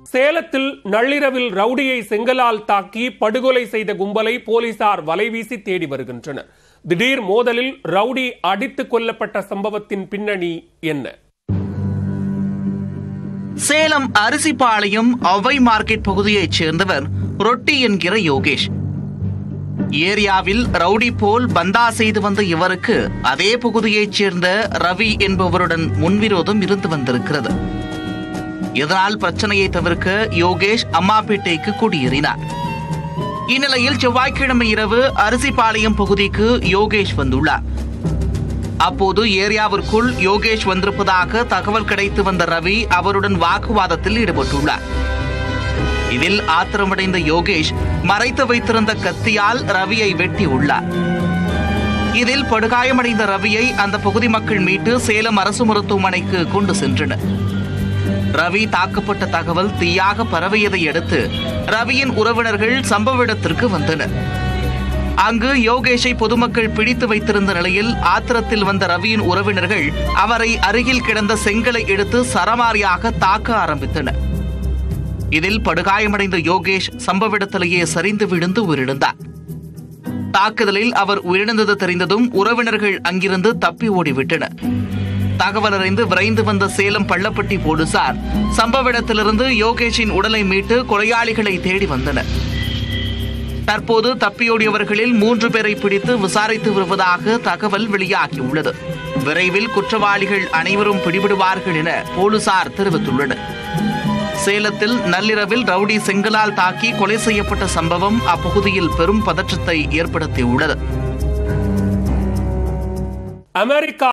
சேலத்தில் நள்ளிரவில் ரவுடியை செங்கலால் தாக்கி படுகொலை செய்த கும்பலை போலீசார் வலைவீசி தேடி வருகின்றனர் திடீர் மோதலில் ரவுடி அடித்துக் கொல்லப்பட்ட சம்பவத்தின் பின்னணி என்ன சேலம் அரிசிபாளையம் அவை மார்க்கெட் பகுதியைச் சேர்ந்தவர் ரொட்டி என்கிற யோகேஷ் ஏரியாவில் ரவுடி போல் பந்தா செய்து வந்த இவருக்கு அதே பகுதியைச் சேர்ந்த ரவி என்பவருடன் முன்விரோதம் இருந்து வந்திருக்கிறது இதனால் பிரச்சனையை தவிர்க்க யோகேஷ் அம்மாப்பேட்டைக்கு குடியேறினார் இந்நிலையில் செவ்வாய்க்கிழமை இரவு அரிசிபாளையம் பகுதிக்கு யோகேஷ் வந்துள்ளார் அப்போது ஏரியாவிற்குள் யோகேஷ் வந்திருப்பதாக தகவல் கிடைத்து வந்த ரவி அவருடன் வாக்குவாதத்தில் ஈடுபட்டுள்ளார் இதில் ஆத்திரமடைந்த யோகேஷ் மறைத்து வைத்திருந்த கத்தியால் ரவியை வெட்டி உள்ளார் இதில் படுகாயமடைந்த ரவியை அந்த பகுதி மக்கள் மீட்டு சேலம் அரசு மருத்துவமனைக்கு கொண்டு சென்றனர் ரவி தாக்கப்பட்ட தகவல் தீயாக பரவியதை அடுத்து ரவியின் உறவினர்கள் சம்பவ இடத்திற்கு வந்தனர் அங்கு யோகேஷை பொதுமக்கள் பிடித்து வைத்திருந்த நிலையில் ஆத்திரத்தில் வந்த ரவியின் உறவினர்கள் அவரை அருகில் கிடந்த செங்கலை எடுத்து சரமாரியாக தாக்க ஆரம்பித்தனர் இதில் படுகாயமடைந்த யோகேஷ் சம்பவ இடத்திலேயே சரிந்து விழுந்து உயிரிழந்தார் தாக்குதலில் அவர் உயிரிழந்தது தெரிந்ததும் உறவினர்கள் அங்கிருந்து தப்பி ஓடிவிட்டனர் தகவல் அறிந்து விரைந்து வந்த சேலம் பள்ளப்பட்டி போலீசார் சம்பவ இடத்திலிருந்து யோகேஷின் உடலை மீட்டு கொலையாளிகளை தேடி வந்தனர் தற்போது தப்பியோடியவர்களில் மூன்று பேரை பிடித்து விசாரித்து வருவதாக தகவல் வெளியாகியுள்ளது விரைவில் குற்றவாளிகள் அனைவரும் பிடிபடுவார்கள் என போலீசார் தெரிவித்துள்ளனர் சேலத்தில் நள்ளிரவில் ரவுடி செங்கலால் தாக்கி கொலை செய்யப்பட்ட சம்பவம் அப்பகுதியில் பெரும் பதற்றத்தை ஏற்படுத்தியுள்ளது அமெரிக்கா